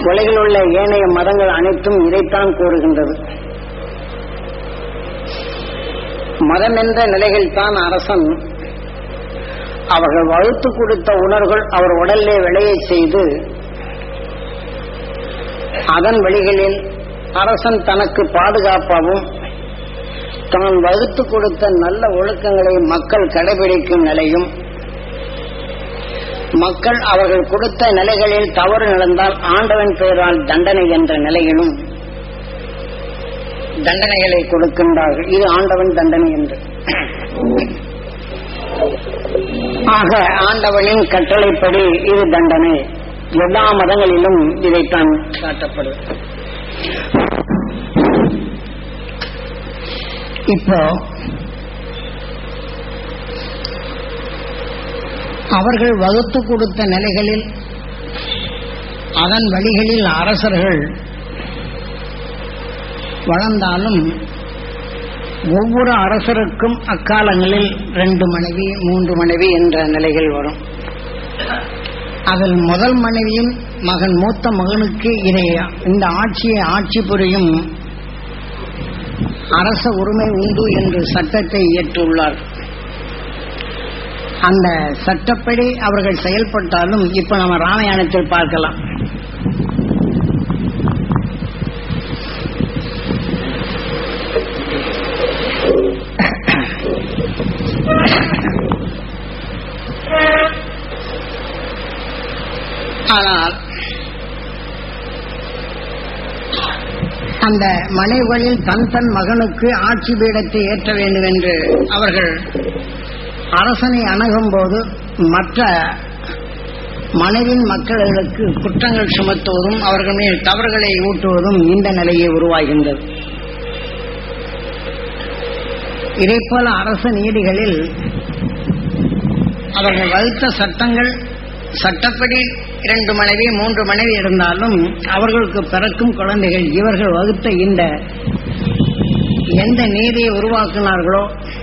உலகில் உள்ள ஏனைய மதங்கள் அனைத்தும் இதைத்தான் கூறுகின்றது மதம் என்ற நிலையில் தான் அரசன் அவர்கள் வகுத்து கொடுத்த உணர்வுகள் அவர் உடலிலே விளையச் செய்து அதன் வழிகளில் அரசன் தனக்கு பாதுகாப்பாகவும் தான் வகுத்து கொடுத்த நல்ல ஒழுக்கங்களை மக்கள் கடைபிடிக்கும் நிலையும் மக்கள் அவர்கள் கொடுத்த நிலைகளில் தவறு நடந்தால் ஆண்டவன் பெயரால் தண்டனை என்ற நிலையிலும் தண்டனைகளை கொடுக்கின்றார்கள் இது ஆண்டவன் தண்டனை என்று ஆக ஆண்டவனின் கட்டளைப்படி இது தண்டனை எல்லா மதங்களிலும் இதைத்தான் காட்டப்படும் இப்போ அவர்கள் வகுத்து கொடுத்த நிலைகளில் அதன் வழிகளில் அரசர்கள் வளர்ந்தாலும் ஒவ்வொரு அரசருக்கும் அக்காலங்களில் ரெண்டு மனைவி மூன்று மனைவி என்ற நிலைகள் வரும் அதில் முதல் மனைவியும் மகன் மூத்த மகனுக்கு இதை இந்த ஆட்சியை ஆட்சி புரியும் அரச உரிமை உண்டு என்று சட்டத்தை இயற்றுள்ளார் அந்த சட்டப்படி அவர்கள் செயல்பட்டாலும் இப்ப நம்ம ராமாயணத்தில் பார்க்கலாம் ஆனால் அந்த மனைகளில் தன் தன் மகனுக்கு ஆட்சி பீடத்தை ஏற்ற வேண்டும் என்று அவர்கள் அரசனை அணுகும் போது மற்ற மனைவின் மக்களுக்கு குற்றங்கள் சுமத்துவதும் அவர்கள் மேல் தவறுகளை ஊட்டுவதும் இந்த நிலையை உருவாகின்றது இதே போல அரச நீதிகளில் அவர்கள் வகுத்த சட்டங்கள் சட்டப்படி இரண்டு மனைவி மூன்று மனைவி இருந்தாலும் அவர்களுக்கு பிறக்கும் குழந்தைகள் இவர்கள் வகுத்த இந்த எந்த நீதியை உருவாக்கினார்களோ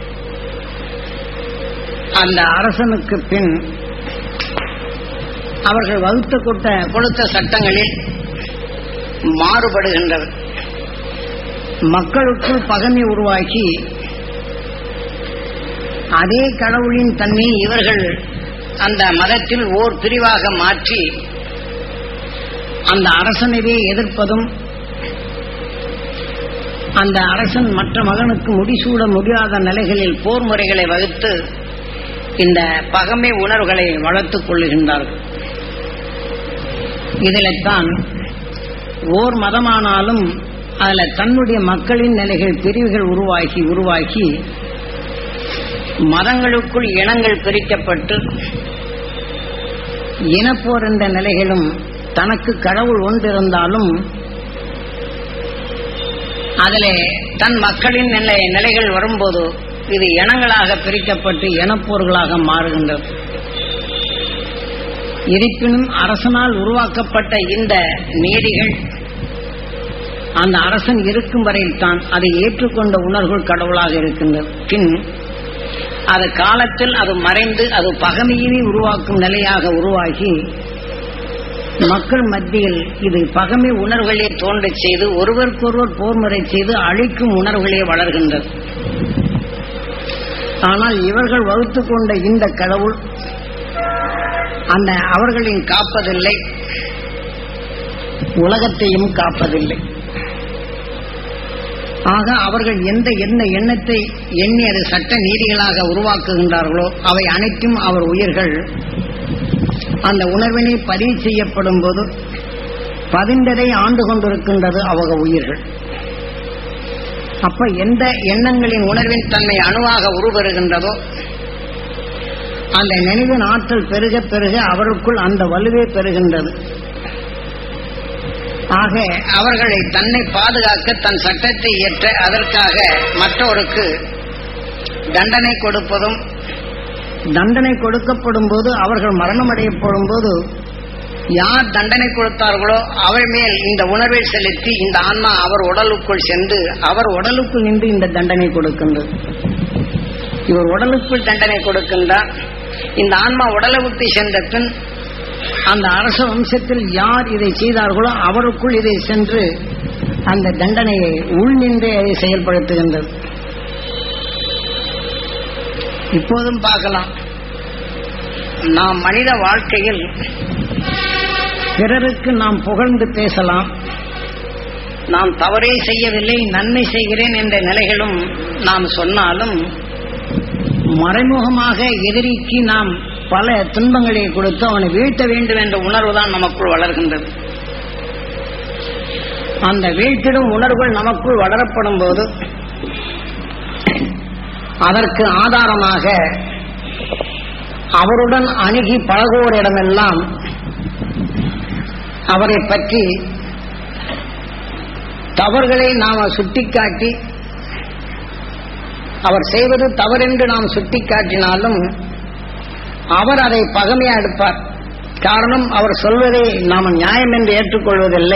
அந்த அரசனுக்கு பின் அவர்கள் வகுத்து கொடுத்த கொடுத்த சட்டங்களில் மாறுபடுகின்றது மக்களுக்குள் பகமை உருவாக்கி அதே கடவுளின் தன்மையை இவர்கள் அந்த மதத்தில் ஓர் பிரிவாக மாற்றி அந்த அரசனவே எதிர்ப்பதும் அந்த அரசன் மற்ற மகனுக்கு முடிசூட முடியாத நிலைகளில் போர் முறைகளை வகுத்து இந்த பகமை உணர்வுகளை வளர்த்துக் கொள்ளுகின்றார்கள் இதில்தான் ஓர் மதமானாலும் அதுல தன்னுடைய மக்களின் நிலைகள் பிரிவுகள் உருவாகி உருவாகி மதங்களுக்குள் இனங்கள் பிரிக்கப்பட்டு இனப்போர் என்ற நிலைகளும் தனக்கு கடவுள் ஒன்றிருந்தாலும் அதிலே தன் மக்களின் நிலை நிலைகள் வரும்போது இது இனங்களாக பிரிக்கப்பட்டு இனப்போர்களாக மாறுகின்றது இருப்பினும் அரசனால் உருவாக்கப்பட்ட இந்த நீதிகள் அந்த அரசன் இருக்கும் வரையில் தான் அதை ஏற்றுக்கொண்ட உணர்வுகள் கடவுளாக இருக்கின்றது பின் அது காலத்தில் அது மறைந்து அது பகமையவே உருவாக்கும் நிலையாக உருவாகி மக்கள் மத்தியில் இது பகமை உணர்வுகளே தோன்றச் செய்து ஒருவருக்கொருவர் போர்முறை செய்து அழிக்கும் உணர்வுகளே வளர்கின்றது ஆனால் இவர்கள் வகுத்துக் கொண்ட இந்த கடவுள் அந்த அவர்களின் காப்பதில்லை உலகத்தையும் காப்பதில்லை ஆக அவர்கள் எந்த என்ன எண்ணத்தை எண்ணி அது சட்ட நீதிகளாக உருவாக்குகின்றார்களோ அவை அனைத்தும் அவர் உயிர்கள் அந்த உணர்வினை பதிவு செய்யப்படும் போது பதிந்ததை ஆண்டு கொண்டிருக்கின்றது அவங்க உயிர்கள் அப்ப எந்த எண்ணங்களின் உணர்வின் தன்மை அணுவாக உருவருகின்றதோ அந்த நினைவின் ஆற்றல் பெருக பெருக அவருக்குள் அந்த வலுவே பெறுகின்றது ஆக அவர்களை தன்னை பாதுகாக்க தன் சட்டத்தை இயற்ற அதற்காக மற்றவருக்கு தண்டனை கொடுப்பதும் தண்டனை கொடுக்கப்படும் போது அவர்கள் மரணமடையப்படும் போது யார் தண்டனை கொடுத்தார்களோ அவர் மேல் இந்த உணர்வை செலுத்தி இந்த ஆன்மா அவர் உடலுக்குள் சென்று அவர் உடலுக்குள் நின்று இந்த தண்டனை கொடுக்கின்றது இவர் உடலுக்குள் தண்டனை கொடுக்கின்றார் இந்த ஆன்மா உடலை விட்டு சென்ற பின் அந்த அரச வம்சத்தில் யார் இதை செய்தார்களோ அவருக்குள் இதை சென்று அந்த தண்டனையை உள்நின்றே அதை செயல்படுத்துகின்றது இப்போதும் பார்க்கலாம் நாம் மனித வாழ்க்கையில் பிறருக்கு நாம் புகழ்ந்து பேசலாம் நாம் தவறே செய்யவில்லை நன்மை செய்கிறேன் என்ற நிலைகளும் நாம் சொன்னாலும் மறைமுகமாக எதிரிக்கு நாம் பல துன்பங்களை கொடுத்து அவனை வீழ்த்த வேண்டும் என்ற உணர்வு தான் நமக்குள் வளர்கின்றது அந்த வீழ்த்திடும் உணர்வுகள் நமக்குள் வளரப்படும் போது அதற்கு ஆதாரமாக அவருடன் அணுகி பழகுவோரிடமெல்லாம் அவரை பற்றி தவறுகளை நாம சுட்டிக்காட்டி அவர் செய்வது தவறென்று நாம் சுட்டிக்காட்டினாலும் அவர் அதை பகமையா எடுப்பார் காரணம் அவர் சொல்வதை நாம் நியாயம் என்று ஏற்றுக்கொள்வதில்லை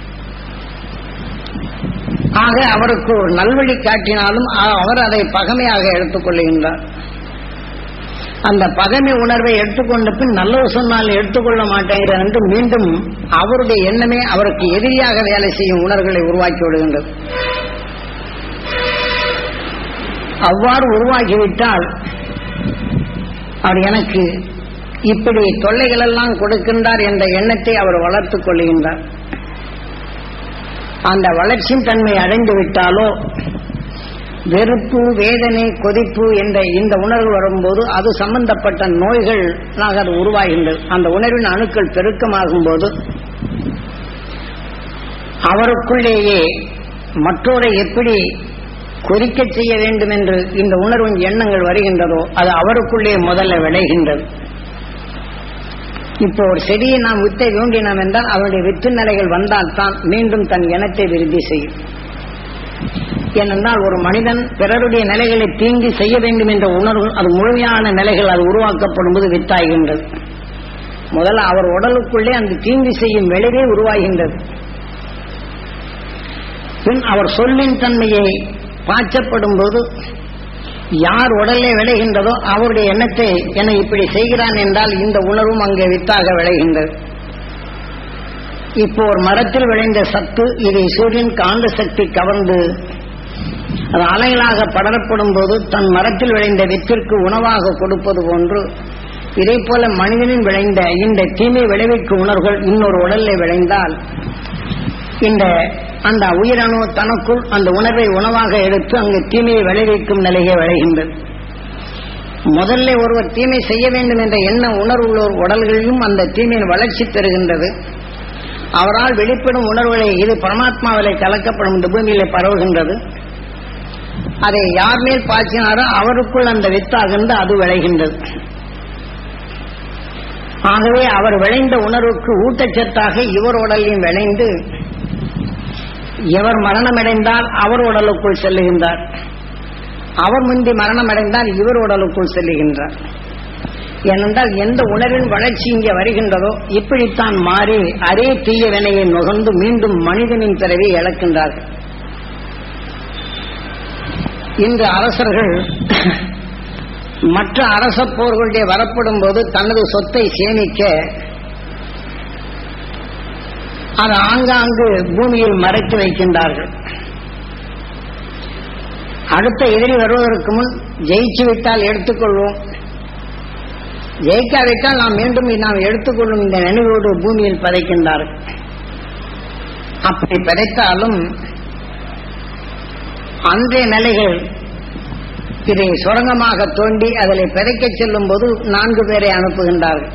ஆக அவருக்கு ஒரு நல்வழி காட்டினாலும் அவர் அதை பகமையாக எடுத்துக்கொள்கின்றார் அந்த பகைமை உணர்வை எடுத்துக்கொண்ட பின் நல்லது சொன்னால் எடுத்துக்கொள்ள மாட்டேங்கிறார் என்று மீண்டும் அவருடைய எண்ணமே அவருக்கு எதிரியாக வேலை செய்யும் உணர்வுகளை உருவாக்கி விடுகின்றது அவ்வாறு உருவாகிவிட்டால் அவர் எனக்கு இப்படி தொல்லைகள் எல்லாம் கொடுக்கின்றார் என்ற எண்ணத்தை அவர் வளர்த்துக் கொள்கின்றார் அந்த வளர்ச்சியின் தன்மை அடைந்து விட்டாலோ வெறுப்பு வேதனை கொதிப்பு என்ற இந்த உணர்வு வரும்போது அது சம்பந்தப்பட்ட நோய்கள் அது உருவாகின்றது அந்த உணர்வின் அணுக்கள் பெருக்கமாகும் போது அவருக்குள்ளேயே மற்றோரை எப்படி கொதிக்க செய்ய வேண்டும் என்று இந்த உணர்வின் எண்ணங்கள் வருகின்றதோ அது அவருக்குள்ளே முதல்ல விளைகின்றது இப்போ ஒரு செடியை நாம் வித்தை வேண்டினோம் என்றால் அவருடைய வித்து நிலைகள் வந்தால்தான் மீண்டும் தன் இனத்தை விருத்தி செய்யும் ஏனென்றால் ஒரு மனிதன் பிறருடைய நிலைகளை தீங்கி செய்ய வேண்டும் என்ற உணர்வு அது முழுமையான நிலைகள் அது உருவாக்கப்படும் போது வித்தாகின்றது முதல்ல அவர் உடலுக்குள்ளே அந்த தீங்கு செய்யும் விளைவே உருவாகின்றது பின் அவர் சொல்லின் தன்மையை பாய்ச்சப்படும் போது யார் உடலே விளைகின்றதோ அவருடைய எண்ணத்தை என இப்படி செய்கிறான் என்றால் இந்த உணர்வும் அங்கே வித்தாக விளைகின்றது இப்போ ஒரு மரத்தில் விளைந்த சத்து இதை சூரியன் காந்த சக்தி கவர்ந்து அது அலைகளாக படரப்படும் போது தன் மரத்தில் விளைந்த வித்திற்கு உணவாக கொடுப்பது போன்று இதே போல மனிதனின் விளைந்த இந்த தீமை விளைவிக்கும் உணர்வுகள் இன்னொரு உடலில் விளைந்தால் இந்த அந்த உயிரணு தனக்குள் அந்த உணர்வை உணவாக எடுத்து அங்கு தீமையை விளைவிக்கும் நிலையை விளைகின்றது முதல்ல ஒருவர் தீமை செய்ய வேண்டும் என்ற எண்ண உணர்வுள்ளோர் உடல்களிலும் அந்த தீமையின் வளர்ச்சி பெறுகின்றது அவரால் வெளிப்படும் உணர்வுகளை இது பரமாத்மாவிலே கலக்கப்படும் இந்த பூமியிலே பரவுகின்றது அதை யார் மேல் பாய்ச்சினாரோ அவருக்குள் அந்த வித்தாகின்ற அது விளைகின்றது ஆகவே அவர் விளைந்த உணர்வுக்கு ஊட்டச்சத்தாக இவர் உடலையும் விளைந்து இவர் மரணமடைந்தால் அவர் உடலுக்குள் செல்லுகின்றார் அவர் முந்தி மரணமடைந்தால் இவர் உடலுக்குள் செல்லுகின்றார் ஏனென்றால் எந்த உணர்வின் வளர்ச்சி இங்கே வருகின்றதோ இப்படித்தான் மாறி அதே தீய வினையை நுகர்ந்து மீண்டும் மனிதனின் பிறவி இழக்கின்றார்கள் இன்று அரசர்கள் மற்ற அரச போர்களுடைய வரப்படும் போது தனது சொத்தை சேமிக்க அது ஆங்காங்கு பூமியில் மறைத்து வைக்கின்றார்கள் அடுத்த எதிரி வருவதற்கு முன் ஜெயிச்சு விட்டால் எடுத்துக்கொள்வோம் ஜெயிக்காவிட்டால் நாம் மீண்டும் நாம் எடுத்துக்கொள்ளும் இந்த நினைவோடு பூமியில் பதைக்கின்றார்கள் அப்படி பதைத்தாலும் அன்றைய நிலைகள் இதை சுரங்கமாக தோண்டி அதில் பிதைக்க செல்லும் போது நான்கு பேரை அனுப்புகின்றார்கள்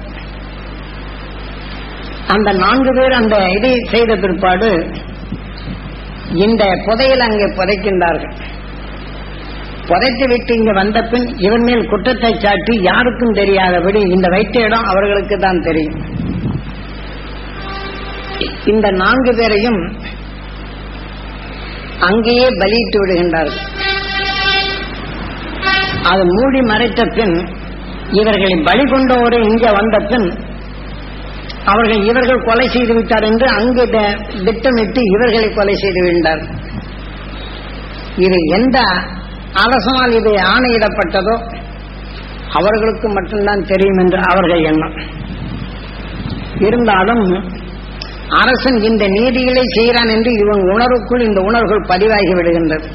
அந்த நான்கு பேர் அந்த இதை செய்த பிற்பாடு இந்த புதையில் அங்கே புதைக்கின்றார்கள் புதைத்து விட்டு இங்க வந்த பின் இவன் மேல் குற்றத்தை சாட்டி யாருக்கும் தெரியாதபடி இந்த வைத்த இடம் அவர்களுக்கு தான் தெரியும் இந்த நான்கு பேரையும் அங்கேயே பலியிட்டு விடுகின்றார்கள் அது மூடி மறைத்த பின் இவர்களை பலி கொண்டோரை இங்கே வந்த பின் அவர்கள் இவர்கள் கொலை செய்து விட்டார் என்று அங்கு திட்டமிட்டு இவர்களை கொலை செய்து விட்டார் இது எந்த அரசனால் இது ஆணையிடப்பட்டதோ அவர்களுக்கு மட்டும்தான் தெரியும் என்று அவர்கள் எண்ணம் இருந்தாலும் அரசன் இந்த நீதிகளை செய்கிறான் என்று இவன் உணர்வுக்குள் இந்த உணர்வுகள் பதிவாகி விடுகின்றது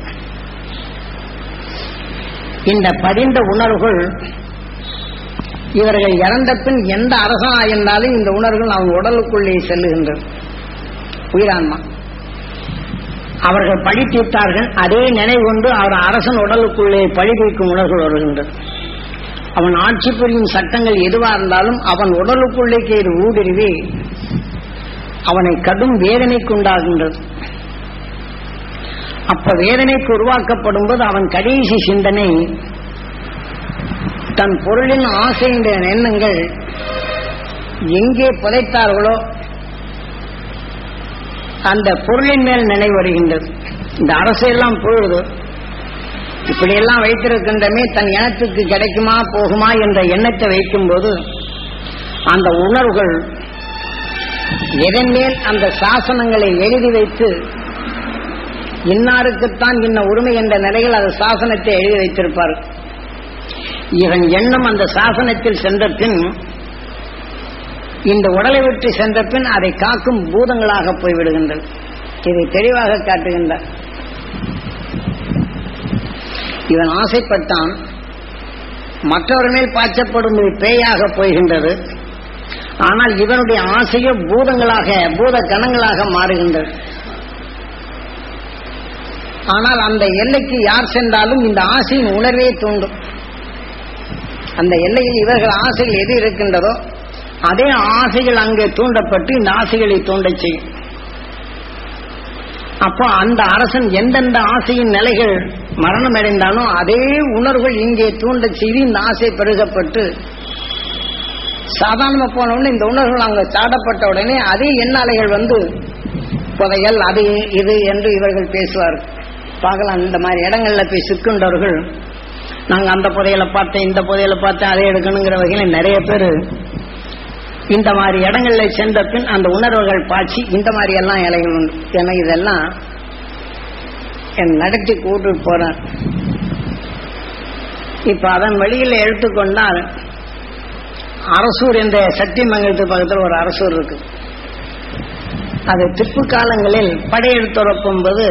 இந்த பதிந்த உணர்வுகள் இவர்கள் இறந்த பின் எந்த அரசனாயிருந்தாலும் இந்த உணர்வுகள் அவன் உடலுக்குள்ளே செல்லுகின்றது உயிரான்மா அவர்கள் பழி தீர்த்தார்கள் அதே நினைவு கொண்டு அவர் அரசன் உடலுக்குள்ளே பழி தீர்க்கும் உணர்வுகள் வருகின்றது அவன் ஆட்சி புரியும் சட்டங்கள் எதுவா இருந்தாலும் அவன் உடலுக்குள்ளேக்கு இது ஊடுருவி அவனை கடும் வேதனைக்கு உண்டாகின்றது அப்ப வேதனைக்கு உருவாக்கப்படும் போது அவன் கடைசி சிந்தனை தன் பொருளின் ஆசையின் எண்ணங்கள் எங்கே புதைத்தார்களோ அந்த பொருளின் மேல் நினைவு வருகின்றது இந்த அரசெல்லாம் பொழுது இப்படியெல்லாம் வைத்திருக்கின்றமே தன் இனத்துக்கு கிடைக்குமா போகுமா என்ற எண்ணத்தை வைக்கும்போது அந்த உணர்வுகள் எதன் மேல் அந்த சாசனங்களை எழுதி வைத்து இன்னாருக்குத்தான் இன்ன உரிமை என்ற நிலையில் அந்த சாசனத்தை எழுதி வைத்திருப்பார் இவன் எண்ணம் அந்த சாசனத்தில் சென்ற பின் இந்த உடலை விட்டு சென்ற பின் அதை காக்கும் பூதங்களாக போய்விடுகின்றது இதை தெளிவாக காட்டுகின்றார் இவன் ஆசைப்பட்டான் மற்றவர் மேல் பாய்ச்சப்படும் இது பேயாக போகின்றது ஆனால் இவனுடைய ஆசையோ பூதங்களாக பூத கணங்களாக மாறுகின்றது ஆனால் அந்த எல்லைக்கு யார் சென்றாலும் இந்த ஆசையின் உணர்வே தூண்டும் அந்த எல்லையில் இவர்கள் ஆசைகள் எது இருக்கின்றதோ அதே ஆசைகள் அங்கே தூண்டப்பட்டு இந்த ஆசைகளை தூண்டச் செய்யும் அப்போ அந்த அரசன் எந்தெந்த ஆசையின் நிலைகள் மரணம் அடைந்தானோ அதே உணர்வுகள் இங்கே தூண்டச் செய்து இந்த ஆசை பெருகப்பட்டு சாதாரணமா போன உடனே இந்த உணர்வுகள் அங்க சாடப்பட்ட உடனே அதே எண்ணாலைகள் வந்து புதையல் அது இது என்று இவர்கள் பேசுவார் பார்க்கலாம் இந்த மாதிரி இடங்கள்ல போய் சிக்குண்டவர்கள் நாங்க அந்த புதையலை பார்த்தேன் இந்த புதையலை பார்த்தேன் அதை எடுக்கணுங்கிற வகையில நிறைய பேர் இந்த மாதிரி இடங்கள்ல சென்ற பின் அந்த உணர்வுகள் பாய்ச்சி இந்த மாதிரி எல்லாம் இலைகள் உண்டு ஏன்னா இதெல்லாம் என் நடத்தி கூட்டு போறேன் இப்ப அதன் வழியில் எடுத்துக்கொண்டால் அரசூர் என்ற சத்தியமங்கலத்து பக்கத்தில் ஒரு அரசூர் இருக்கு அது திப்பு காலங்களில் படையெடுத்துறப்பும் போது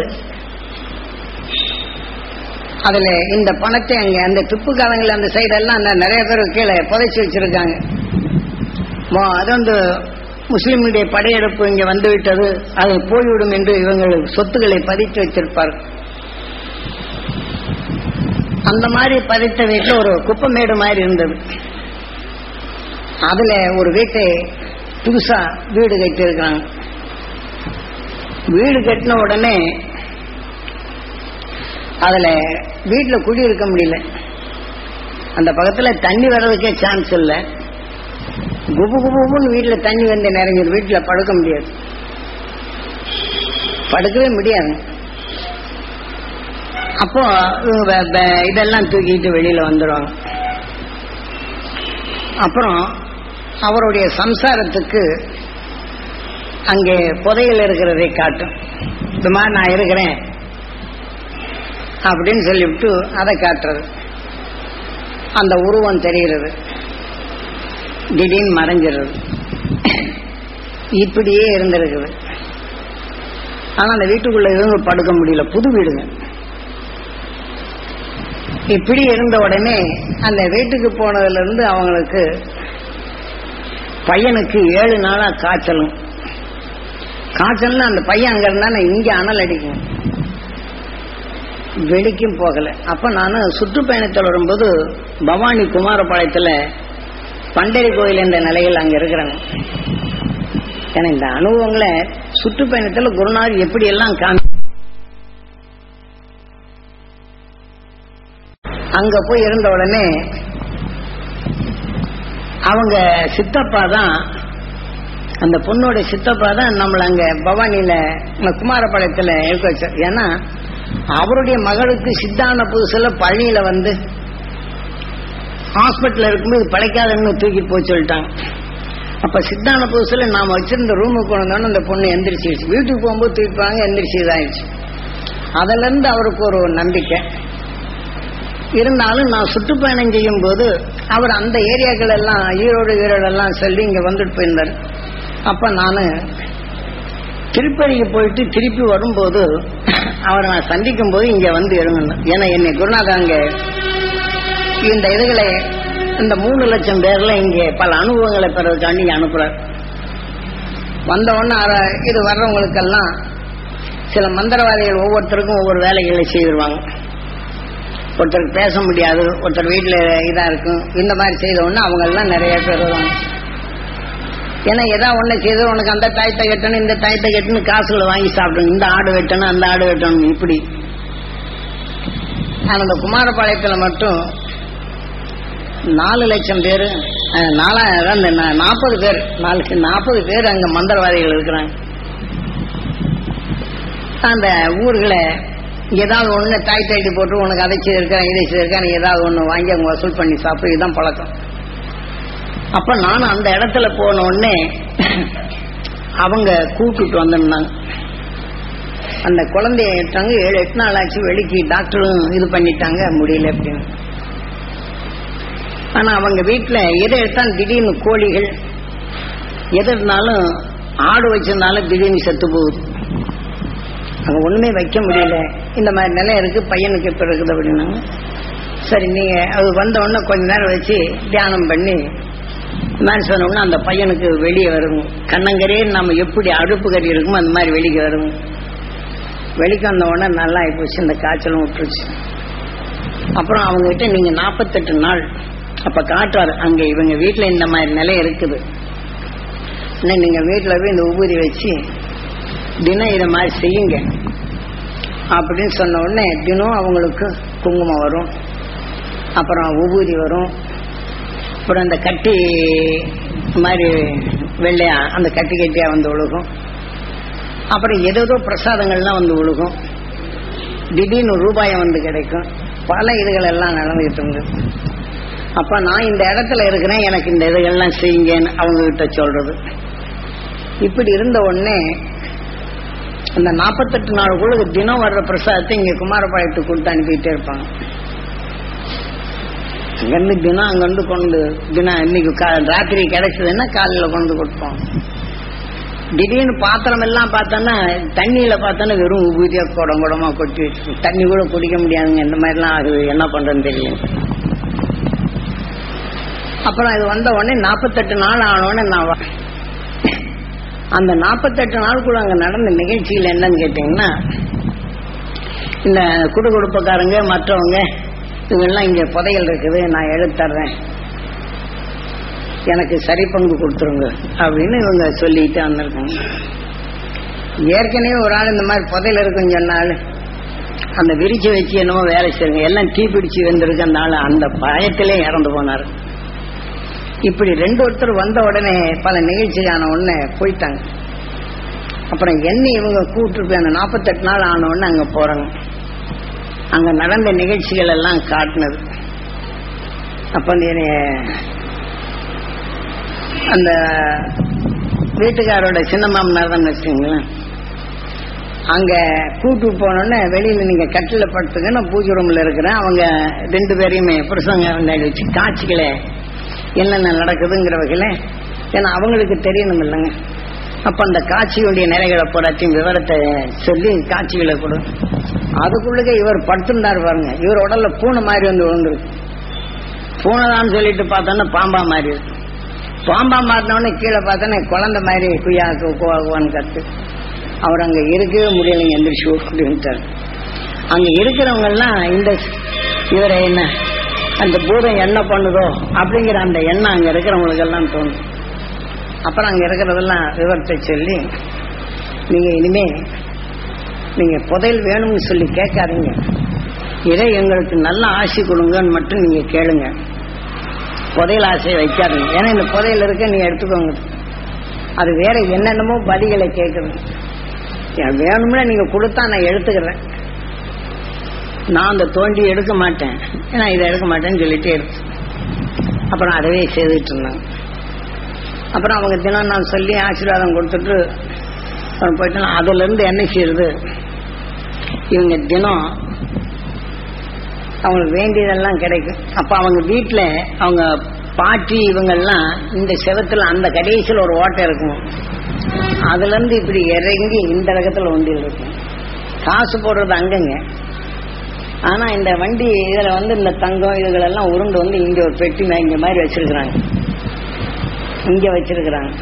அதுல இந்த பணத்தை அங்க அந்த திப்பு காலங்களில் அந்த சைடெல்லாம் அந்த நிறைய பேர் கீழே புதைச்சி வச்சிருக்காங்க மோ- அது வந்து முஸ்லிம்களுடைய படையெடுப்பு இங்க வந்துவிட்டது அது போய்விடும் என்று இவங்கள் சொத்துக்களை பதித்து வைத்திருப்பார் அந்த மாதிரி பதித்த வீட்டில் ஒரு குப்பமேடு மாதிரி இருந்தது அதுல ஒரு வீட்டை புதுசா வீடு கட்டியிருக்காங்க வீடு கட்டின உடனே அதுல வீட்டுல குடி இருக்க முடியல அந்த பக்கத்துல தண்ணி வர்றதுக்கே சான்ஸ் இல்லை குபு குபுன்னு வீட்டுல தண்ணி வந்து நிறைஞ்சது வீட்டுல படுக்க முடியாது படுக்கவே முடியாது அப்போ இவங்க வ- வ- இதெல்லாம் தூக்கிட்டு வெளியில வந்துடுவாங்க அப்புறம் அவருடைய சம்சாரத்துக்கு அங்கே புதையல் இருக்கிறதை காட்டும் இந்த மாதிரி நான் இருக்கிறேன் அப்படின்னு சொல்லிவிட்டு அதை காட்டுறது அந்த உருவம் தெரிகிறது திடீர்னு மறைஞ்சிடுறது இப்படியே இருந்திருக்குது ஆனா அந்த வீட்டுக்குள்ள இவங்க படுக்க முடியல புது வீடுங்க இப்படி இருந்த உடனே அந்த வீட்டுக்கு போனதுல இருந்து அவங்களுக்கு பையனுக்கு ஏழு நாளா காய்ச்சலும் காய்ச்சல்னா அந்த பையன் அங்க இருந்தா இங்க அனல் அடிக்கும் வெளிக்கும் போகல அப்ப நான் சுற்றுப்பயணத்தில் வரும்போது பவானி குமாரபாளையத்துல பண்டரி கோயில் என்ற நிலையில் அங்க இருக்கிறாங்க ஏன்னா இந்த அனுபவங்களை சுற்றுப்பயணத்துல குருநாதர் எப்படி எல்லாம் காமி அங்க போய் இருந்த உடனே அவங்க சித்தப்பா தான் அந்த பொண்ணோட சித்தப்பா தான் நம்மள அங்க பவானியில நம்ம குமாரபாளையத்துல இருக்க வச்சார் ஏன்னா அவருடைய மகளுக்கு சித்தான புதுசுல பழனியில வந்து ஹாஸ்பிட்டல் இருக்கும்போது பழைக்காதன்னு தூக்கி போய் சொல்லிட்டாங்க அப்ப சித்தான புதுசுல நாம வச்சிருந்த ரூமுக்கு கொண்டு அந்த பொண்ணு எந்திரிச்சிருச்சு வீட்டுக்கு போகும்போது தூக்கிப்பாங்க எந்திரிச்சு இதாயிடுச்சு அதுல இருந்து அவருக்கு ஒரு நம்பிக்கை இருந்தாலும் நான் சுற்றுப்பயணம் செய்யும் போது அவர் அந்த ஏரியாக்கள் எல்லாம் ஈரோடு ஈரோடு எல்லாம் சொல்லி இங்க வந்துட்டு போயிருந்தார் அப்ப நான் திருப்பதிக்கு போயிட்டு திருப்பி வரும்போது அவரை நான் சந்திக்கும் போது இங்க வந்து இறங்கணும் ஏன்னா என்னை குருநாதர் அங்க இந்த இதுகளை இந்த மூணு லட்சம் பேர்ல இங்கே பல அனுபவங்களை பெறதுக்காண்டி இங்க அனுப்புறார் வந்த உடனே அர- இது வர்றவங்களுக்கெல்லாம் சில மந்திரவாதிகள் ஒவ்வொருத்தருக்கும் ஒவ்வொரு வேலைகளை செய்திருவாங்க ஒருத்தருக்கு பேச முடியாது ஒருத்தர் வீட்டில் இதா இருக்கும் இந்த மாதிரி செய்த உடனே அவங்க எல்லாம் நிறைய பேர் வருவாங்க ஏன்னா ஏதாவது ஒண்ணு செய்து உனக்கு அந்த தாயத்தை கட்டணும் இந்த தாயத்தை கட்டணும் காசுகளை வாங்கி சாப்பிடணும் இந்த ஆடு வெட்டணும் அந்த ஆடு வெட்டணும் இப்படி ஆனா அந்த குமாரபாளையத்துல மட்டும் நாலு லட்சம் பேர் நாலாயிரம் அந்த நா- நாற்பது பேர் நாலு நாற்பது பேர் அங்க மந்திரவாதிகள் இருக்கிறாங்க அந்த ஊர்களை ஏதாவது ஒண்ணு தாய் தாய்ட்டு போட்டு உனக்கு அதை செய்திருக்கேன் இதை செய்திருக்கேன் நீ ஏதாவது ஒண்ணு வாங்கி அவங்க வசூல் பண்ணி சாப்பிடு இதுதான் பழக்கம் அப்ப நானும் அந்த இடத்துல போன உடனே அவங்க கூப்பிட்டு வந்திருந்தாங்க அந்த குழந்தைய ஏற்றாங்க ஏழு எட்டு நாள் ஆச்சு வெளிக்கு டாக்டரும் இது பண்ணிட்டாங்க முடியல அப்படின்னு ஆனா அவங்க வீட்டுல எதை எடுத்தாலும் திடீர்னு கோழிகள் எது இருந்தாலும் ஆடு வச்சிருந்தாலும் திடீர்னு செத்து போகுது அங்க ஒண்ணுமே வைக்க முடியல இந்த மாதிரி நிலை இருக்கு பையனுக்கு இப்ப இருக்குது அப்படின்னாங்க சரி நீங்க அது வந்த உடனே கொஞ்ச நேரம் வச்சு தியானம் பண்ணி இந்த மாதிரி சொன்ன உடனே அந்த பையனுக்கு வெளியே வரும் கண்ணங்கரையே நம்ம எப்படி அடுப்பு கறி இருக்குமோ அந்த மாதிரி வெளிக்கு வரும் வெளிக்கு வந்த உடனே நல்லா ஆயிப்போச்சு இந்த காய்ச்சலும் விட்டுருச்சு அப்புறம் அவங்க கிட்ட நீங்க நாற்பத்தெட்டு நாள் அப்ப காட்டுறாரு அங்க இவங்க வீட்டுல இந்த மாதிரி நிலை இருக்குது இன்னும் நீங்க வீட்டுல போய் இந்த உபூதி வச்சு தினம் இதை மாதிரி செய்யுங்க அப்படின்னு சொன்ன உடனே தினம் அவங்களுக்கு குங்குமம் வரும் அப்புறம் உபூதி வரும் அப்புறம் அந்த கட்டி மாதிரி வெள்ளையா அந்த கட்டி கட்டியா வந்து ஒழுகும் அப்புறம் ஏதேதோ பிரசாதங்கள்லாம் வந்து ஒழுகும் திடீர்னு ரூபாயம் வந்து கிடைக்கும் பல இதுகள் எல்லாம் நடந்துகிட்டு இருந்தது அப்ப நான் இந்த இடத்துல இருக்கிறேன் எனக்கு இந்த இதுகள்லாம் செய்யுங்கன்னு அவங்க கிட்ட சொல்றது இப்படி இருந்த உடனே அந்த நாற்பத்தெட்டு நாளுக்குள்ள தினம் வர்ற பிரசாதத்தை இங்க குமாரபாளையத்துக்கு கொடுத்து அனுப்பிட்டே இருப்பாங்க அங்கிருந்து தினம் அங்கிருந்து கொண்டு தினம் இன்னைக்கு கா- ராத்திரி கிடைச்சதுன்னா காலையில கொண்டு கொடுப்போம் திடீர்னு பாத்திரம் எல்லாம் பார்த்தோன்னா தண்ணியில பார்த்தோன்னா வெறும் உபூதியா குடம் குடமா கொட்டி வச்சு தண்ணி கூட குடிக்க முடியாதுங்க இந்த மாதிரிலாம் அது என்ன பண்றதுன்னு தெரியல அப்புறம் இது வந்த உடனே நாற்பத்தெட்டு நாள் ஆன உடனே நான் வ- அந்த நாற்பத்தெட்டு நாளுக்குள்ள அங்க நடந்த நிகழ்ச்சிகள் என்னன்னு கேட்டீங்கன்னா இந்த குடு குடுப்பக்காரங்க மற்றவங்க இவங்கெல்லாம் இங்க புதையல் இருக்குது நான் எடுத்துறேன் எனக்கு சரி பங்கு கொடுத்துருங்க அப்படின்னு இவங்க சொல்லிட்டு வந்திருக்காங்க ஏற்கனவே ஒரு ஆள் இந்த மாதிரி புதையல் இருக்குன்னு சொன்னாலும் அந்த விரிச்சு வச்சு என்னமோ வேலை செய்யுங்க எல்லாம் தீ பிடிச்சு வந்திருக்கு அந்த ஆள் அந்த பயத்திலே இறந்து போனார் இப்படி ரெண்டு ஒருத்தர் வந்த உடனே பல நிகழ்ச்சிக்கான உடனே போயிட்டாங்க அப்புறம் என்ன இவங்க கூட்டு போய் அந்த நாற்பத்தெட்டு நாள் ஆன உடனே அங்க போறாங்க அங்க நடந்த நிகழ்ச்சிகள் எல்லாம் காட்டினது அப்ப அந்த என்னைய அந்த வீட்டுக்காரோட சின்ன மாமனார் தான் வச்சுங்களேன் அங்க கூட்டு போனோடனே வெளியில நீங்க கட்டில படுத்துங்க நான் பூஜை ரூம்ல இருக்கிறேன் அவங்க ரெண்டு பேரையுமே புருஷங்க முன்னாடி வச்சு காட்சிகளை என்னென்ன நடக்குதுங்கிற வகையில ஏன்னா அவங்களுக்கு தெரியணும் இல்லைங்க அப்ப அந்த காட்சியுடைய நிலைகளை போராட்டியும் விவரத்தை சொல்லி காட்சிகளை கொடு அதுக்குள்ளே இவர் படுத்திருந்தாரு பாருங்க இவர் உடல்ல பூனை மாதிரி வந்து விழுந்துருக்கு பூனைதான் சொல்லிட்டு பார்த்தோன்னா பாம்பா மாதிரி இருக்கு பாம்பா மாறினோடனே கீழே பார்த்தோன்னே குழந்தை மாதிரி குய்யா குவான்னு கத்து அவர் அங்க இருக்கவே முடியலைங்க எந்திரிச்சு அப்படின்ட்டார் அங்க இருக்கிறவங்க எல்லாம் இந்த இவரை என்ன அந்த பூதம் என்ன பண்ணுதோ அப்படிங்கிற அந்த எண்ணம் அங்க இருக்கிறவங்களுக்கு எல்லாம் தோணும் அப்புறம் அங்க இருக்கிறதெல்லாம் விவரத்தை சொல்லி நீங்க இனிமே நீங்க புதையல் வேணும்னு சொல்லி கேட்காதீங்க இதை எங்களுக்கு நல்ல ஆசை கொடுங்கன்னு மட்டும் நீங்க கேளுங்க புதையல் ஆசையை வைக்காதீங்க ஏன்னா இந்த புதையல் இருக்க நீ எடுத்துக்கோங்க அது வேற என்னென்னமோ பதிகளை கேட்குது எனக்கு வேணும்னா நீங்க கொடுத்தா நான் எடுத்துக்கிறேன் நான் அந்த தோண்டி எடுக்க மாட்டேன் நான் இதை எடுக்க மாட்டேன்னு சொல்லிட்டு எடுத்து அப்புறம் அதவே செய்துட்டு இருந்தாங்க அப்புறம் அவங்க தினம் நான் சொல்லி ஆசீர்வாதம் கொடுத்துட்டு அப்புறம் போயிட்டு அதுல இருந்து என்ன செய்யுது இவங்க தினம் அவங்களுக்கு வேண்டியதெல்லாம் கிடைக்கும் அப்ப அவங்க வீட்டுல அவங்க பாட்டி இவங்கெல்லாம் இந்த செவத்துல அந்த கடைசியில் ஒரு ஓட்டை இருக்கும் அதுல இருந்து இப்படி இறங்கி இந்த ரகத்துல வண்டியில் இருக்கும் காசு போடுறது அங்கங்க ஆனா இந்த வண்டி இதுல வந்து இந்த தங்கம் இதுகளெல்லாம் உருண்டு வந்து இங்க ஒரு பெட்டி மா- இங்க மாதிரி வச்சிருக்கிறாங்க இங்க வச்சிருக்கிறாங்க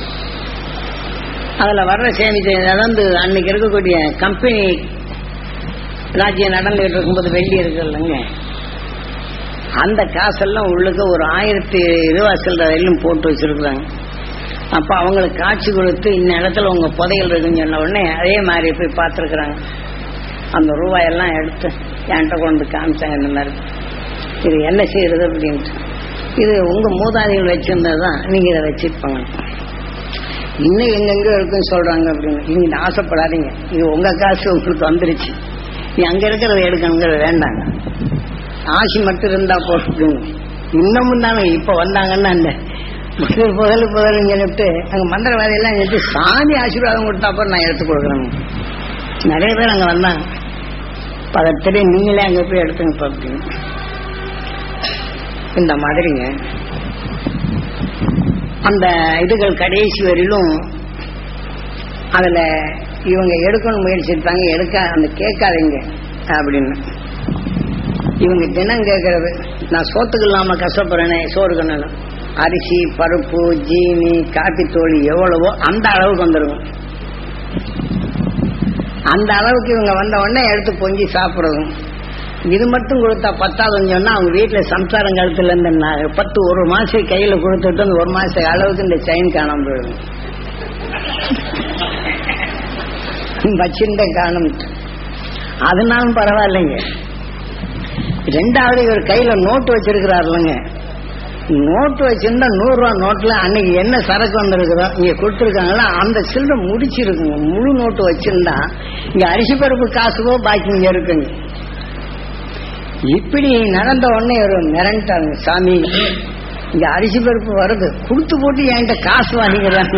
அதுல வர்ற சேமிச்சு அதாவது அன்னைக்கு இருக்கக்கூடிய கம்பெனி ராஜ்யம் நடந்துகிட்டு இருக்கும்போது வெள்ளி இருக்கு இல்லைங்க அந்த காசெல்லாம் உள்ளுக்க ஒரு ஆயிரத்தி ரூபா சில்லற வரையிலும் போட்டு வச்சிருக்கிறாங்க அப்ப அவங்களுக்கு காட்சி கொடுத்து இந்த இடத்துல உங்க புதையல் இருக்குன்னு சொன்ன உடனே அதே மாதிரி போய் பார்த்துருக்குறாங்க அந்த ரூபாயெல்லாம் எடுத்து என்கிட்ட கொண்டு காமிச்சாங்க இந்த மாதிரி இது என்ன செய்யறது அப்படின்ட்டு இது உங்க மூதாதைகள் வச்சிருந்ததுதான் நீங்க இதை வச்சிருப்பாங்க இன்னும் எங்கெங்க இருக்குன்னு சொல்றாங்க அப்படின்னு நீங்க இதை ஆசைப்படாதீங்க இது உங்க காசு உங்களுக்கு வந்துருச்சு நீ அங்க இருக்கிறத எடுக்கணுங்கிறது வேண்டாங்க ஆசி மட்டும் இருந்தா போதும் இன்னமும் தானே இப்ப வந்தாங்கன்னா அந்த புகழ் புகழ் புகழ்னு சொல்லிட்டு அங்க மந்திரவாதி எல்லாம் எடுத்து சாமி ஆசீர்வாதம் கொடுத்தா அப்புறம் நான் எடுத்து கொடுக்குறேன் நிறைய பேர் அங்க வந்தாங்க பதத்திலே நீங்களே அங்க போய் எடுத்துங்க இப்ப அப்படின்னு இந்த மாதிரிங்க அந்த இதுகள் கடைசி வரையிலும் அதுல இவங்க எடுக்கணும் முயற்சி எடுத்தாங்க எடுக்க அந்த கேட்காதீங்க அப்படின்னு இவங்க தினம் கேட்கறது நான் சோத்துக்கு இல்லாம கஷ்டப்படுறேனே சோறு கண்ணணும் அரிசி பருப்பு ஜீனி காப்பி தோழி எவ்வளவோ அந்த அளவுக்கு வந்துருக்கும் அந்த அளவுக்கு இவங்க வந்த உடனே எடுத்து பொங்கி சாப்பிடுறதும் இது மட்டும் கொடுத்தா பத்தாதுன்னு சொன்னா அவங்க வீட்டுல சம்சாரம் கழுத்துல இருந்து ந- பத்து ஒரு மாசம் கையில கொடுத்துட்டு அந்த ஒரு மாசம் அளவுக்கு இந்த செயின் காணாம போயிடும் வச்சிருந்த காணும் அதனாலும் பரவாயில்லைங்க ரெண்டாவது இவர் கையில நோட்டு வச்சிருக்கிறாருலங்க நோட்டு வச்சிருந்தா நூறு ரூபா நோட்டுல அன்னைக்கு என்ன சரக்கு வந்திருக்குதோ இங்க கொடுத்துருக்காங்களா அந்த சில்லறை முடிச்சிருக்குங்க முழு நோட்டு வச்சிருந்தா இங்க அரிசி பருப்பு காசுவோ பாக்கி இங்க இருக்குங்க இப்படி நடந்த உடனே ஒரு மிரண்டாங்க சாமி இங்க அரிசி பருப்பு வருது கொடுத்து போட்டு என்கிட்ட காசு வாங்கிக்கிறாங்க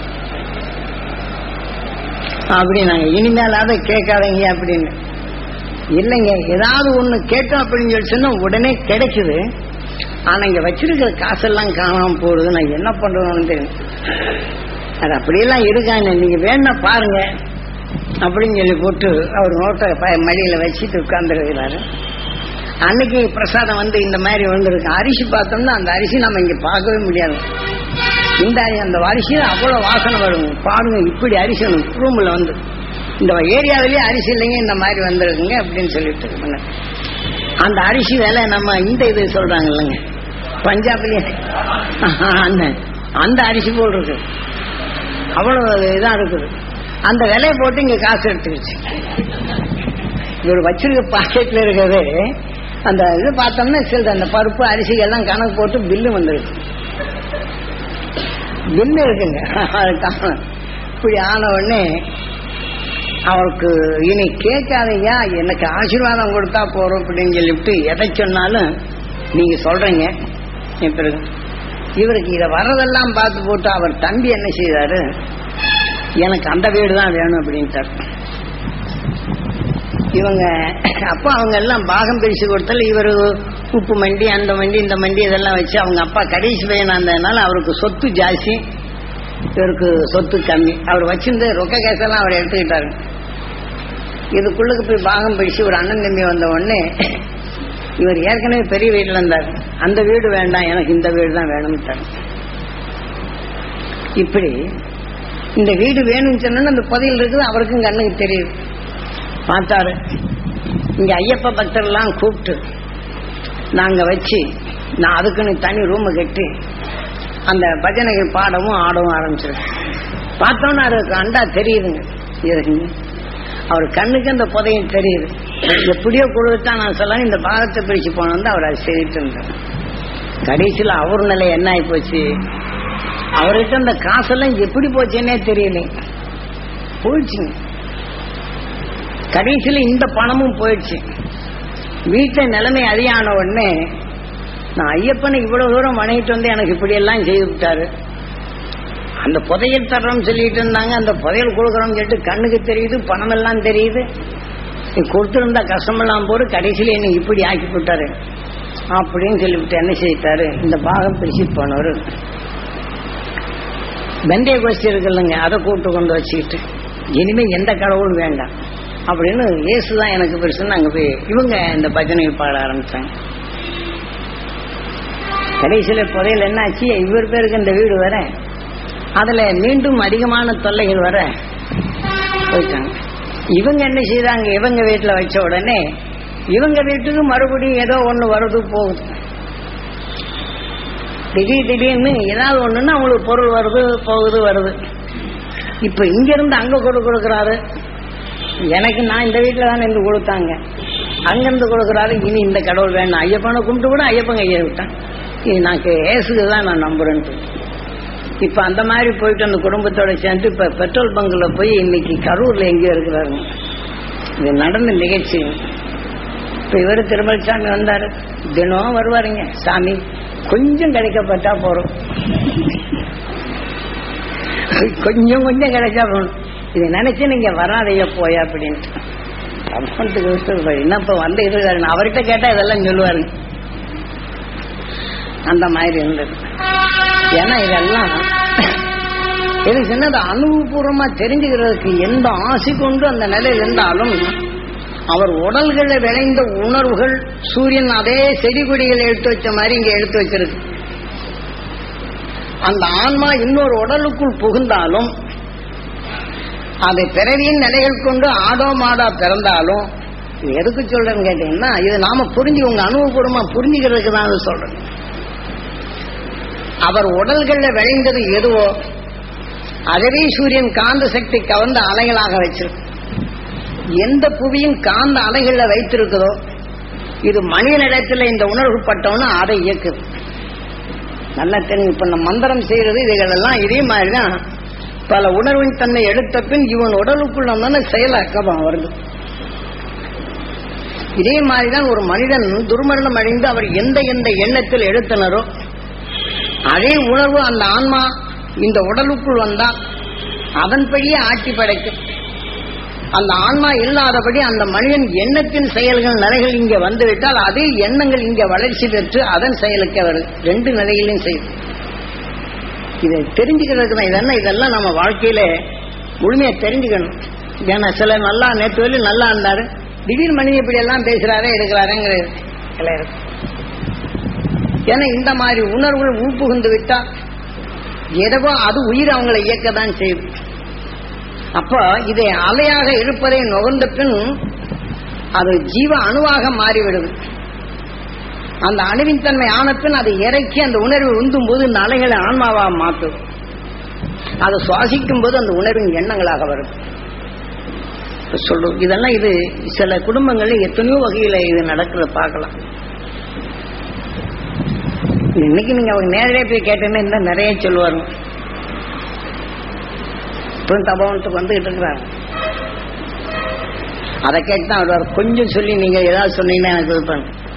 அப்படி நாங்க இனிமேலாவது கேட்காதீங்க அப்படின்னு இல்லைங்க ஏதாவது ஒண்ணு கேட்டோம் அப்படின்னு சொல்லி சொன்னா உடனே கிடைக்குது ஆனா இங்க வச்சிருக்கிற காசெல்லாம் காணாம போடுது நான் என்ன பண்றேன்னு தெரியும் அது அப்படியெல்லாம் இருக்காங்க நீங்க வேணா பாருங்க அப்படின்னு சொல்லி போட்டு அவர் நோட்டை ப- மடியில வச்சுட்டு உட்கார்ந்துருக்கிறாரு அன்னைக்கு பிரசாதம் வந்து இந்த மாதிரி வந்திருக்கு அரிசி பார்த்தோம்னா அந்த அரிசி நம்ம இங்க பார்க்கவே முடியாது இந்த அரி- அந்த அரிசியில அவ்வளவு வாசனை வரும் பாருங்க இப்படி அரிசி ரூம்ல வந்து இந்த ஏரியாவிலேயே அரிசி இல்லைங்க இந்த மாதிரி வந்திருக்குங்க அப்படின்னு சொல்லிட்டு பண்ண. அந்த அரிசி விலை நம்ம இந்த இது சொல்றாங்க இல்லைங்க பஞ்சாப்லயே அந்த அந்த அரிசி போல் இருக்கு அவ்வளவு இதா இருக்குது அந்த விலையை போட்டு இங்க காசு எடுத்துக்கிச்சு இவர் வச்சிருக்க பாக்கெட்ல இருக்கிறது அந்த இது பார்த்தோம்னா சில அந்த பருப்பு அரிசி எல்லாம் கணக்கு போட்டு பில்லு வந்திருக்கு பில்லு இருக்குங்க அது காணும். இப்படி ஆன உடனே அவருக்கு இனி கேட்காதீங்க எனக்கு ஆசீர்வாதம் கொடுத்தா போறோம் அப்படின்னு சொல்லிவிட்டு எதை சொன்னாலும் நீங்க சொல்றீங்க என் பிறகு இவருக்கு இதை வர்றதெல்லாம் பார்த்து போட்டு அவர் தம்பி என்ன செய்தாரு எனக்கு அந்த வீடு தான் வேணும் அப்படின்ட்டார் இவங்க அப்பா அவங்க எல்லாம் பாகம் பிரிச்சு கொடுத்தால இவரு உப்பு மண்டி அந்த மண்டி இந்த மண்டி இதெல்லாம் வச்சு அவங்க அப்பா கடைசி பையனா இருந்ததுனால அவருக்கு சொத்து ஜாஸ்தி இவருக்கு சொத்து கம்மி அவர் வச்சிருந்த ரொக்க கேசெல்லாம் அவர் எடுத்துக்கிட்டாரு இதுக்குள்ளுக்கு போய் பாகம் பிடிச்சு ஒரு அண்ணன் தம்பி வந்த உடனே இவர் ஏற்கனவே பெரிய வீட்டுல இருந்தார் அந்த வீடு வேண்டாம் எனக்கு இந்த வீடு தான் வேணும்ட்டார் இப்படி இந்த வீடு வேணும்னு சொன்னா அந்த புதையல் இருக்குது அவருக்கும் கண்ணுக்கு தெரியுது பார்த்தாரு இங்க ஐயப்ப பக்தர்லாம் கூப்பிட்டு நாங்க வச்சு நான் அதுக்குன்னு தனி ரூம் கட்டி அந்த பஜனைகள் பாடவும் ஆடவும் ஆரம்பிச்சிருக்கேன் பார்த்தோன்னா அதுக்கு அண்டா தெரியுதுங்க இதுங்க அவர் கண்ணுக்கு அந்த புதையும் தெரியுது எப்படியோ கொடுத்தா நான் சொல்ல இந்த பாகத்தை பிரிச்சு போன வந்து அவர் அதை செய்துட்டு இருந்தார் கடைசியில் அவர் நிலை என்ன ஆகி போச்சு அவர்கிட்ட அந்த காசெல்லாம் எப்படி போச்சுன்னே தெரியல போயிடுச்சுங்க கடைசியில் இந்த பணமும் போயிடுச்சு வீட்டுல நிலைமை அதிகான உடனே நான் ஐயப்பனை இவ்வளவு தூரம் வணங்கிட்டு வந்து எனக்கு இப்படி எல்லாம் செய்து விட்டாரு அந்த புதையல் தர்றோம் சொல்லிட்டு இருந்தாங்க அந்த புதையல் கொடுக்குறோம் சொல்லிட்டு கண்ணுக்கு தெரியுது பணம் எல்லாம் தெரியுது நீ கொடுத்துருந்தா கஷ்டமெல்லாம் போடு கடைசியில என்ன இப்படி ஆக்கி விட்டாரு அப்படின்னு சொல்லிவிட்டு என்ன செய்தாரு இந்த பாகம் பிரிச்சு போனவர் வெந்தய கோஷ்டி இருக்குல்லங்க அதை கூப்பிட்டு கொண்டு வச்சுக்கிட்டு இனிமே எந்த கடவுளும் வேண்டாம் அப்படின்னு இயேசுதான் எனக்கு பெருசுன்னு அங்க போய் இவங்க இந்த பஜனையில் பாட ஆரம்பிச்சாங்க கடைசியில புதையல் என்னாச்சு இவர் பேருக்கு இந்த வீடு வர அதுல மீண்டும் அதிகமான தொல்லைகள் வர போயிட்டாங்க இவங்க என்ன செய்தாங்க இவங்க வீட்டுல வச்ச உடனே இவங்க வீட்டுக்கு மறுபடியும் ஏதோ ஒண்ணு வருது போகுது திடீர் திடீர்னு ஏதாவது ஒண்ணுன்னா அவங்களுக்கு பொருள் வருது போகுது வருது இப்ப இங்க இருந்து அங்க கொடு கொடுக்கறாரு எனக்கு நான் இந்த வீட்டுல தானே இருந்து கொடுத்தாங்க அங்கிருந்து கொடுக்கறாரு இனி இந்த கடவுள் வேண்டாம் ஐயப்பனை கும்பிட்டு கூட ஐயப்பன் கையை விட்டான் இது நான் ஏசுக்கு தான் நான் நம்புறேன்ட்டு இப்ப அந்த மாதிரி போயிட்டு அந்த குடும்பத்தோட சேர்ந்து இப்ப பெட்ரோல் பங்க்ல போய் இன்னைக்கு கரூர்ல எங்கேயோ இருக்கிறாருங்க இது நடந்த நிகழ்ச்சி இப்ப இவரு திருமலசாமி வந்தாரு தினம் வருவாருங்க சாமி கொஞ்சம் கிடைக்கப்பட்டா போறோம் கொஞ்சம் கொஞ்சம் கிடைச்சா போகணும் இதை நினைச்சு நீங்க வராதைய போயா அப்படின்ட்டு அமௌண்ட்டுக்கு சொல்றாரு என்னப்ப வந்து இருக்காரு அவர்கிட்ட கேட்டா இதெல்லாம் சொல்லுவாருங்க அந்த மாதிரி இருந்தது ஏன்னா இதெல்லாம் இது சின்னது அனுபவபூர்வமா தெரிஞ்சுக்கிறதுக்கு எந்த ஆசை கொண்டு அந்த நிலையில் இருந்தாலும் அவர் உடல்களில் விளைந்த உணர்வுகள் சூரியன் அதே செடி கொடிகளை எடுத்து வச்ச மாதிரி இங்க எடுத்து வச்சிருக்கு அந்த ஆன்மா இன்னொரு உடலுக்குள் புகுந்தாலும் அதை பிறவியின் நிலைகள் கொண்டு ஆடோ மாடா பிறந்தாலும் இது எதுக்கு சொல்றேன்னு கேட்டீங்கன்னா இது நாம புரிஞ்சு உங்க அனுபவபூர்வமா புரிஞ்சுக்கிறதுக்கு தான் அது சொல்றேன் அவர் உடல்களில் விளைந்தது எதுவோ அதுவே சூரியன் காந்த சக்தி கவர்ந்த அலைகளாக வச்சிருக்கு எந்த புவியும் காந்த அலைகள்ல வைத்திருக்குதோ இது மனிதனிடத்துல இந்த உணர்வு பட்டவன அதை இயக்குது நல்லா தெரியும் இப்ப நம்ம மந்திரம் செய்யறது இதுகளெல்லாம் இதே மாதிரிதான் பல உணர்வின் தன்னை எடுத்த பின் இவன் உடலுக்குள்ள வந்தான செயலாக்கமாக வருது இதே மாதிரிதான் ஒரு மனிதன் துர்மரணம் அடைந்து அவர் எந்த எந்த எண்ணத்தில் எடுத்தனரோ அதே உணர்வு அந்த ஆன்மா இந்த உடலுக்குள் வந்தா அதன்படியே ஆட்சி படைக்கும் அந்த ஆன்மா இல்லாதபடி அந்த மனிதன் எண்ணத்தின் செயல்கள் நிலைகள் இங்க வந்துவிட்டால் அதே எண்ணங்கள் இங்க வளர்ச்சி பெற்று அதன் செயலுக்கு வருது ரெண்டு நிலையிலும் செய்யும் இதை தெரிஞ்சுக்கிறதுக்கு தான் இதெல்லாம் இதெல்லாம் நம்ம வாழ்க்கையில முழுமையா தெரிஞ்சுக்கணும் ஏன்னா சில நல்லா நேற்று வரையும் நல்லா இருந்தாரு திடீர் மனிதன் இப்படி எல்லாம் பேசுறாரே எடுக்கிறாருங்கிறது கிடையாது ஏன்னா இந்த மாதிரி உணர்வுகள் உள்புகுந்து விட்டா எதவோ அது உயிர் அவங்களை இயக்கத்தான் செய்யுது அப்ப இதை அலையாக இருப்பதை நுகர்ந்த பின் அது ஜீவ அணுவாக மாறிவிடுது அந்த அணுவின் தன்மை ஆன பின் அதை இறக்கி அந்த உணர்வை உந்தும் போது இந்த அலைகளை ஆன்மாவாக மாற்றும் அதை சுவாசிக்கும் போது அந்த உணர்வின் எண்ணங்களாக வரும் சொல்றோம் இதெல்லாம் இது சில குடும்பங்கள்ல எத்தனையோ வகையில இது நடக்கிறத பார்க்கலாம் இன்னைக்கு நீங்க அவங்க நேரடியாக போய் கேட்டீங்கன்னா இன்னும் நிறைய சொல்லுவாருங்க இப்போ தபவனத்துக்கு வந்துகிட்டு இருக்கிறாங்க அதை கேட்டு தான் வருவார் கொஞ்சம் சொல்லி நீங்க ஏதாவது சொன்னீங்கன்னா எனக்கு இது பண்ணு